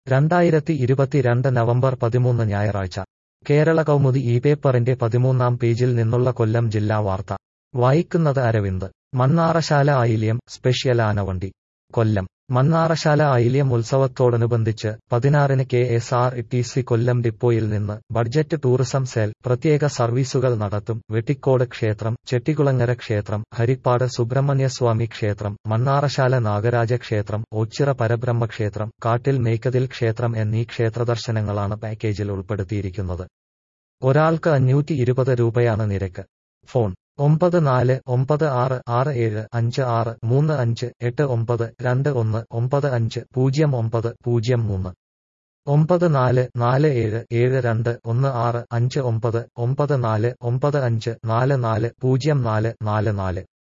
രണ്ടായിരത്തി ഇരുപത്തിരണ്ട് നവംബർ പതിമൂന്ന് ഞായറാഴ്ച കേരള കൗമുദി ഈ പേപ്പറിന്റെ പതിമൂന്നാം പേജിൽ നിന്നുള്ള കൊല്ലം ജില്ലാ വാർത്ത വായിക്കുന്നത് അരവിന്ദ് മണ്ണാറശാല ആയില്യം സ്പെഷ്യൽ ആനവണ്ടി കൊല്ലം മണ്ണാറശാല ആയില്യം ഉത്സവത്തോടനുബന്ധിച്ച് പതിനാറിന് K S R T C Kollam ഡിപ്പോയിൽ നിന്ന് ബഡ്ജറ്റ് ടൂറിസം സെൽ പ്രത്യേക സർവീസുകൾ നടത്തും വെട്ടിക്കോട് ക്ഷേത്രം ചെട്ടികുളങ്ങര ക്ഷേത്രം ഹരിപ്പാട് സുബ്രഹ്മണ്യസ്വാമി ക്ഷേത്രം മണ്ണാറശാല നാഗരാജ ക്ഷേത്രം ഓച്ചിറ പരബ്രഹ്മ ക്ഷേത്രം കാട്ടിൽ മേക്കതിൽ ക്ഷേത്രം എന്നീ ക്ഷേത്രദർശനങ്ങളാണ് പാക്കേജിൽ ഉൾപ്പെടുത്തിയിരിക്കുന്നത് ഒരാൾക്ക് അഞ്ഞൂറ്റി ഇരുപത് രൂപയാണ് നിരക്ക് ഫോൺ ഒമ്പത് നാല് ഒമ്പത് ആറ് ആറ് ഏഴ് അഞ്ച് ആറ് മൂന്ന് അഞ്ച് എട്ട് ഒമ്പത് രണ്ട് ഒന്ന് ഒമ്പത് അഞ്ച് പൂജ്യം ഒമ്പത് പൂജ്യം മൂന്ന് ഒമ്പത് നാല് നാല് ഏഴ് ഏഴ് രണ്ട് ഒന്ന് ആറ് അഞ്ച് ഒമ്പത് ഒമ്പത് നാല് ഒമ്പത് അഞ്ച് നാല് നാല് പൂജ്യം നാല് നാല് നാല്